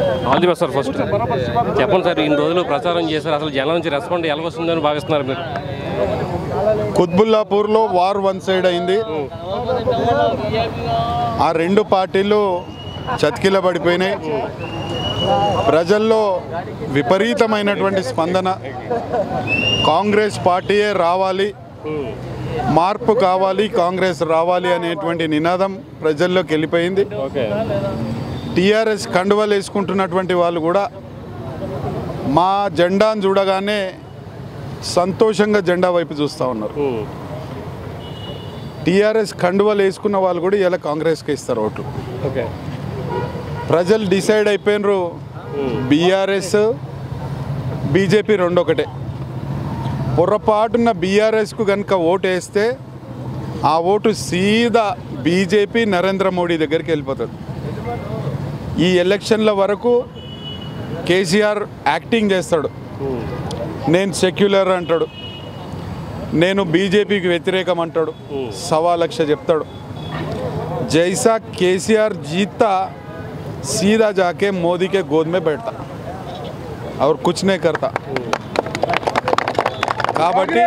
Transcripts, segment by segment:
All the best sir first చెప్పండి sir ఇన్ని రోజులు ప్రచారం చేశారు అసలు జనం నుంచి రెస్పాండ్ ఎలా వస్తుందని భావిస్తున్నారు మీరు కుత్బుల్లాపూర్లో వార్ వన్ సైడ్ అయింది ఆ రెండు పార్టీలు చతికిల పడిపోయినాయి ప్రజల్లో విపరీతమైనటువంటి స్పందన కాంగ్రెస్ పార్టీయే రావాలి మార్పు కావాలి కాంగ్రెస్ రావాలి అనేటువంటి నినాదం ప్రజల్లోకి వెళ్ళిపోయింది ఓకే టీఆర్ఎస్ కండువలు వేసుకుంటున్నటువంటి వాళ్ళు కూడా మా జెండాను చూడగానే సంతోషంగా జెండా వైపు చూస్తూ ఉన్నారు టీఆర్ఎస్ కండువలు వేసుకున్న వాళ్ళు కూడా ఇలా కాంగ్రెస్కి ఇస్తారు ఓట్లు ఓకే ప్రజలు డిసైడ్ అయిపోయినరు బీఆర్ఎస్ బీజేపీ రెండు ఒకటే పొరపాటున బీఆర్ఎస్కు కనుక ఓటు వేస్తే ఆ ఓటు సీదా బీజేపీ నరేంద్ర మోడీ దగ్గరికి వెళ్ళిపోతుంది ఈ ఎలక్షన్ల వరకు కేసీఆర్ యాక్టింగ్ చేస్తాడు నేను సెక్యులర్ అంటాడు నేను బీజేపీకి వ్యతిరేకం అంటాడు సవా లక్ష చెప్తాడు जैसा केसीआर जीता सीधा जाके मोदी के गोद में बैठता और कुछ नहीं करता కాబట్టి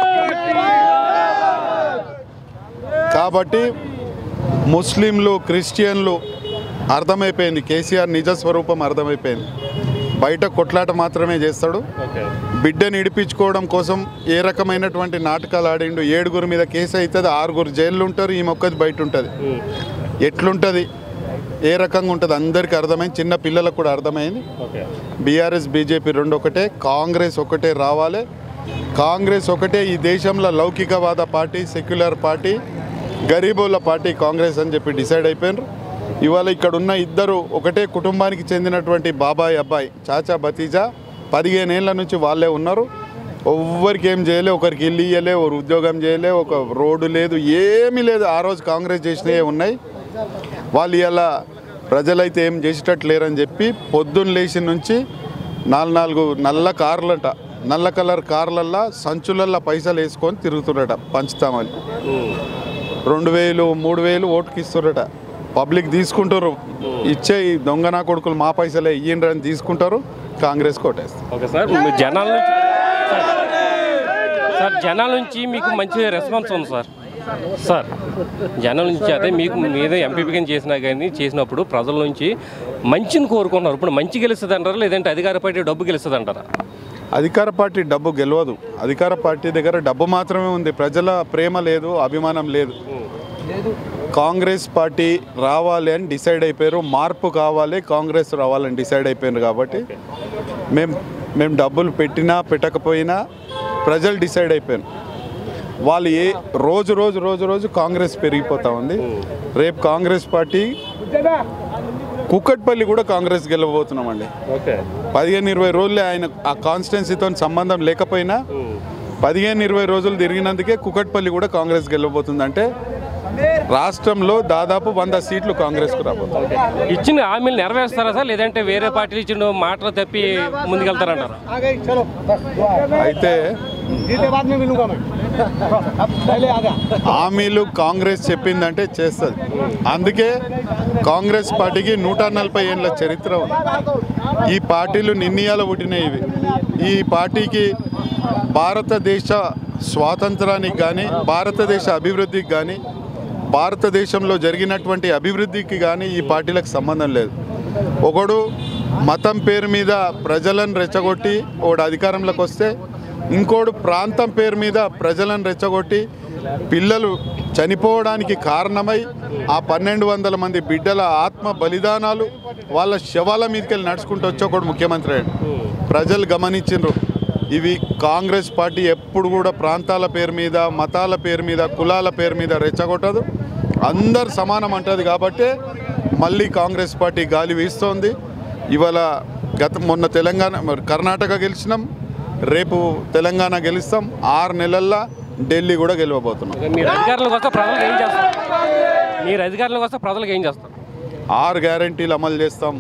కాబట్టి ముస్లింలు క్రిస్టియన్లు అర్థమైపోయింది కేసీఆర్ నిజ స్వరూపం అర్థమైపోయింది బయట కొట్లాట మాత్రమే చేస్తాడు ఓకే బిడ్డని ఇడిపించుకోవడం కోసం ఏ రకమైనటువంటి నాటకాలు ఆడిండు ఏడుగురు మీద కేసు అవుతుంది ఆరుగురు జైల్లో ఉంటారు ఈ మొక్కది బయట ఉంటుంది ఎట్లుంటుంది ఏ రకంగా ఉంటుంది అందరికీ అర్థమైంది చిన్న పిల్లలకు కూడా అర్థమైంది ఓకే బీఆర్ఎస్ బీజేపీ రెండు ఒకటే కాంగ్రెస్ ఒకటే రావాలి కాంగ్రెస్ ఒకటే ఈ దేశంలో లౌకికవాద పార్టీ సెక్యులర్ పార్టీ గరీబుల పార్టీ కాంగ్రెస్ అని చెప్పి డిసైడ్ అయిపోయినారు ఇవాళ ఇక్కడ ఉన్న ఇద్దరు ఒకటే కుటుంబానికి చెందినటువంటి బాబాయ్ అబ్బాయి చాచా భతీజా పదిహేను ఏళ్ళ నుంచి వాళ్ళే ఉన్నారు ఎవ్వరికి ఏం చేయలే ఒకరికి ఇల్లు ఇయ్యలే ఒక ఉద్యోగం చేయలే ఒక రోడ్డు లేదు ఏమీ లేదు ఆ రోజు కాంగ్రెస్ చేసినవే ఉన్నాయి వాళ్ళు ఇలా ప్రజలైతే ఏం చేసేటట్టు లేరని చెప్పి పొద్దున్న లేచి నుంచి నాలుగు నాలుగు నల్ల కార్లట నల్ల కలర్ కార్లల్లో సంచులల్లో పైసలు వేసుకొని తిరుగుతున్నట పంచుతామని రెండు వేలు మూడు వేలు ఓటుకి ఇస్తున్నట పబ్లిక్ తీసుకుంటారు ఇచ్చే ఈ దొంగ నా కొడుకులు మా పైసలే ఇయ్యండి అని తీసుకుంటారు కాంగ్రెస్ కొట్టేస్తారు ఓకే సార్ మీ జనాల నుంచి సార్, సార్ జనాల నుంచి మీకు మంచి రెస్పాన్స్ ఉంది సార్ సార్ జనాల నుంచి అదే మీకు మీద ఎంపీపీగా చేసినా కానీ చేసినప్పుడు ప్రజల నుంచి మంచిని కోరుకున్నారు ఇప్పుడు మంచి గెలుస్తుంది అంటారా లేదంటే అధికార పార్టీ డబ్బు గెలుస్తుంది అంటారా అధికార పార్టీ డబ్బు గెలవదు అధికార పార్టీ దగ్గర డబ్బు మాత్రమే ఉంది ప్రజల ప్రేమ లేదు అభిమానం లేదు కాంగ్రెస్ పార్టీ రావాలి అని డిసైడ్ అయిపోయారు మార్పు కావాలి కాంగ్రెస్ రావాలని డిసైడ్ అయిపోయారు కాబట్టి మేము మేము డబ్బులు పెట్టినా పెట్టకపోయినా ప్రజలు డిసైడ్ అయిపోయారు వాళ్ళు ఏ రోజు రోజు రోజు రోజు కాంగ్రెస్ పెరిగిపోతా ఉంది రేపు కాంగ్రెస్ పార్టీ కుక్కట్పల్లి కూడా కాంగ్రెస్ గెలవబోతున్నామండి ఓకే పదిహేను ఇరవై రోజులే ఆయన ఆ కాన్స్టిట్యున్సీతో సంబంధం లేకపోయినా పదిహేను ఇరవై రోజులు తిరిగినందుకే కుకట్పల్లి కూడా కాంగ్రెస్ గెలవబోతుందంటే రాష్ట్రంలో దాదాపు వంద సీట్లు కాంగ్రెస్కు రాబోతుంది ఇచ్చిన హామీలు నెరవేరుస్తారా సార్ లేదంటే వేరే పార్టీలు ఇచ్చిన మాటలు తప్పి ముందుకెళ్తారంటారా आ गई चलो बस दुआ है। అయితే जीते बाद में मिलूंगा मैं अब पहले आ गया హామీలు కాంగ్రెస్ చెప్పిందంటే చేస్తుంది అందుకే కాంగ్రెస్ పార్టీకి నూట నలభై ఏళ్ళ చరిత్ర ఉంది ఈ పార్టీలు నిన్నయాల పుట్టినాయి ఇవి ఈ పార్టీకి భారతదేశ స్వాతంత్రానికి కానీ భారతదేశ అభివృద్ధికి కానీ భారతదేశంలో జరిగినటువంటి అభివృద్ధికి కానీ ఈ పార్టీలకు సంబంధం లేదు ఒకడు మతం పేరు మీద ప్రజలను రెచ్చగొట్టి ఒకడు అధికారంలోకి వస్తే ఇంకోడు ప్రాంతం పేరు మీద ప్రజలను రెచ్చగొట్టి పిల్లలు చనిపోవడానికి కారణమై ఆ పన్నెండు వందల మంది బిడ్డల ఆత్మ బలిదానాలు వాళ్ళ శవాల మీదకెళ్ళి నడుచుకుంటూ వచ్చి ఒకడు ముఖ్యమంత్రి అయ్యాడు ప్రజలు గమనించిండ్రు ఇవి కాంగ్రెస్ పార్టీ ఎప్పుడు కూడా ప్రాంతాల పేరు మీద మతాల పేరు మీద కులాల పేరు మీద రెచ్చగొట్టదు అందరు సమానం అంటది కాబట్టి మళ్ళీ కాంగ్రెస్ పార్టీ గాలి వీస్తోంది ఇవాళ గత మొన్న తెలంగాణ మరి కర్ణాటక గెలిచినాం రేపు తెలంగాణ గెలుస్తాం ఆరు నెలల్లో ఢిల్లీ కూడా గెలవబోతున్నాం మీరు అధికారులకు వస్తే ప్రజలకు ఏం చేస్తారు మీరు అధికారులకు వస్తే ప్రజలకు ఏం చేస్తారు ఆరు గ్యారంటీలు అమలు చేస్తాం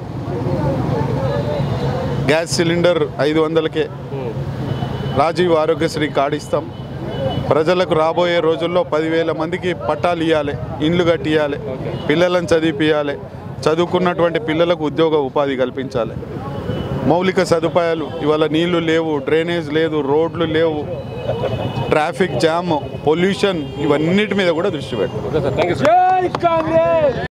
గ్యాస్ సిలిండర్ ఐదు వందలకే రాజీవ్ ఆరోగ్యశ్రీ కార్డు ఇస్తాం ప్రజలకు రాబోయే రోజుల్లో పదివేల మందికి పట్టాలు ఇవ్వాలి ఇండ్లు కట్టియాలి పిల్లలను చదివిపియాలి చదువుకున్నటువంటి పిల్లలకు ఉద్యోగ ఉపాధి కల్పించాలి మౌలిక సదుపాయాలు ఇవాళ నీళ్లు లేవు డ్రైనేజ్ లేదు రోడ్లు లేవు ట్రాఫిక్ జామ్ పొల్యూషన్ ఇవన్నిటి మీద కూడా దృష్టి పెట్టాలి okay sir thank you sir